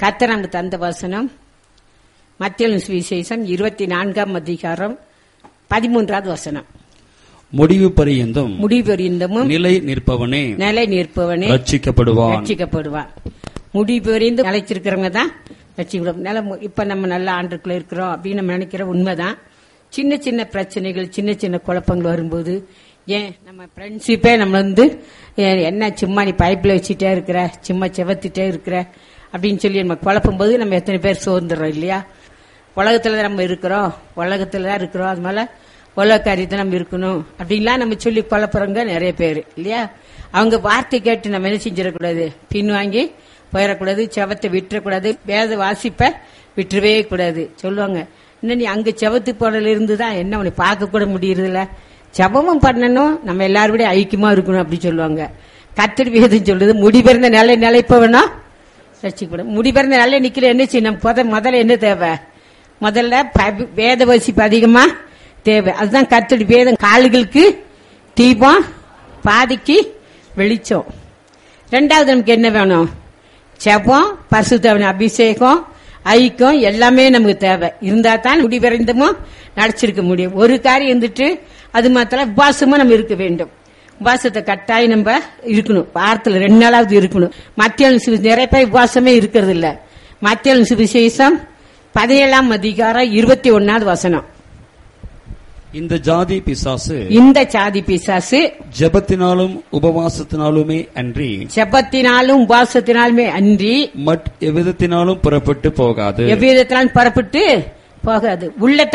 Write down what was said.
கர்த்தர் நமக்கு தந்த வசனம் மத்திய சுவிசேஷம் இருபத்தி நான்காம் அதிகாரம் பதிமூன்றாவது வசனம் முடிவு பரியந்தும் முடிவெறிந்தமும் நிலை நிற்பவனே நிலை நிற்பவனே ரட்சிக்கப்படுவான் ரட்சிக்கப்படுவான் முடிவெறிந்து நிலைச்சிருக்கிறவங்க தான் ரட்சிக்கப்படும் நில இப்ப நம்ம நல்ல ஆண்டுக்குள்ள இருக்கிறோம் அப்படின்னு நம்ம நினைக்கிற உண்மைதான் சின்ன சின்ன பிரச்சனைகள் சின்ன சின்ன குழப்பங்கள் வரும்போது ஏன் நம்ம ஃப்ரெண்ட்ஷிப்பே நம்ம வந்து ஏன் என்ன சும்மா நீ பைப்பில் வச்சுட்டே இருக்கிற சும்மா செவத்திட்டே இருக்கிற அப்படின்னு சொல்லி நம்ம குழப்பும் போது நம்ம எத்தனை பேர் சோர்ந்துடுறோம் இல்லையா உலகத்துல தான் நம்ம இருக்கிறோம் உலகத்துல தான் இருக்கிறோம் அது மேல உலக காரியத்தை நம்ம இருக்கணும் அப்படின்லாம் நம்ம சொல்லி குழப்புறவங்க நிறைய பேர் இல்லையா அவங்க வார்த்தை கேட்டு நம்ம என்ன செஞ்சிடக்கூடாது பின்வாங்கி போயிடக்கூடாது செவத்தை விட்டுறக்கூடாது வேத வாசிப்ப விட்டுறவே கூடாது சொல்லுவாங்க இன்னும் நீ அங்க செவத்து போனதுல இருந்து தான் என்ன உன்னை பார்க்க கூட முடியறதில்ல ஜபமும் பண்ணணும் நம்ம எல்லாரோட ஐக்கியமா இருக்கணும் அப்படி சொல்லுவாங்க கத்தர் வேதம் சொல்லுது முடிபிறந்த நிலை நிலைப்பவனா ரசிக்கப்படும் முடிபிறந்த நல்ல நிக்கல என்ன செய்யணும் முத முதல்ல என்ன தேவை முதல்ல ப- வேத வசிப்பு அதிகமா தேவை அதுதான் கத்தடி வேதம் கால்களுக்கு தீபம் பாதிக்கு வெளிச்சம் ரெண்டாவது நமக்கு என்ன வேணும் செபம் பரிசுத்தவன் அபிஷேகம் ஐக்கியம் எல்லாமே நமக்கு தேவை இருந்தா தான் முடிவரைந்தமும் நடிச்சிருக்க முடியும் ஒரு காரியம் இருந்துட்டு அது மாத்திரம் உபாசமும் நம்ம இருக்க வேண்டும் உபாசத்தை கட்டாயம் நம்ம இருக்கணும் வாரத்துல ரெண்டு நாளாவது இருக்கணும் மத்திய நிறைய பேர் உபாசமே இருக்கிறது இல்ல மத்திய சுவிசேஷம் பதினேழாம் அதிகாரம் இருபத்தி ஒன்னாவது வசனம் இந்த ஜாதி பிசாசு இந்த சாதி பிசாசு ஜெபத்தினாலும் உபவாசத்தினாலுமே அன்றி செபத்தினாலும் உபாசத்தினாலுமே அன்றி மட் எவ்விதத்தினாலும் புறப்பட்டு போகாது எவ்விதத்தினாலும் புறப்பட்டு போகாது உள்ள